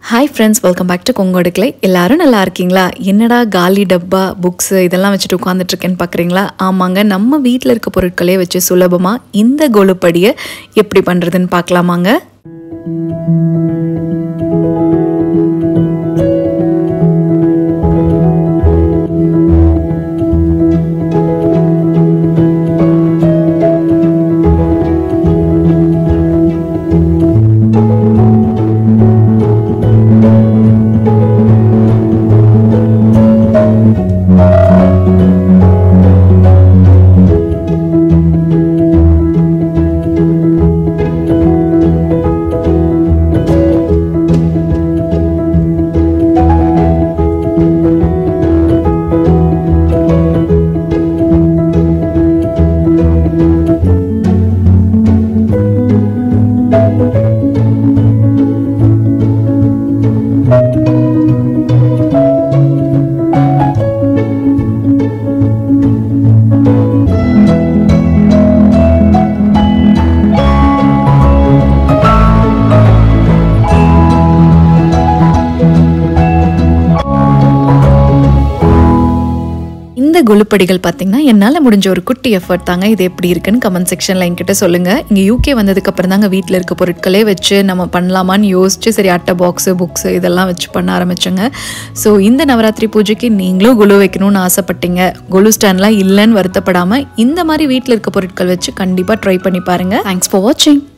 hi friends welcome back to கொங்கோடுக்கலை எல்லாரும் நல்லா இருக்கீங்களா என்னடா காலி டப்பா புக்ஸு இதெல்லாம் வச்சுட்டு உட்காந்துட்ருக்கேன்னு பார்க்குறீங்களா ஆமாங்க நம்ம வீட்டில் இருக்க பொருட்களே வச்சு சுலபமாக இந்த கொலுப்படியை எப்படி பண்ணுறதுன்னு பார்க்கலாமாங்க இந்த கொலுப்படிகள் பார்த்தீங்கன்னா என்னால் முடிஞ்ச ஒரு குட்டி எஃபர்ட் தாங்க இது எப்படி இருக்குன்னு கமெண்ட் செக்ஷனில் என்கிட்ட சொல்லுங்கள் இங்கே யூகே வந்ததுக்கப்புறம் தாங்க வீட்டில் இருக்க பொருட்களே வச்சு நம்ம பண்ணலாமான்னு யோசிச்சு சரி அட்டை பாக்ஸு புக்ஸு இதெல்லாம் வச்சு பண்ண ஆரம்பிச்சோங்க ஸோ இந்த நவராத்திரி பூஜைக்கு நீங்களும் குலு வைக்கணும்னு ஆசைப்பட்டீங்க குலு ஸ்டாண்ட்லாம் இல்லைன்னு வருத்தப்படாமல் இந்த மாதிரி வீட்டில் இருக்க பொருட்கள் வச்சு கண்டிப்பாக ட்ரை பண்ணி பாருங்கள் தேங்க்ஸ் ஃபார் வாட்சிங்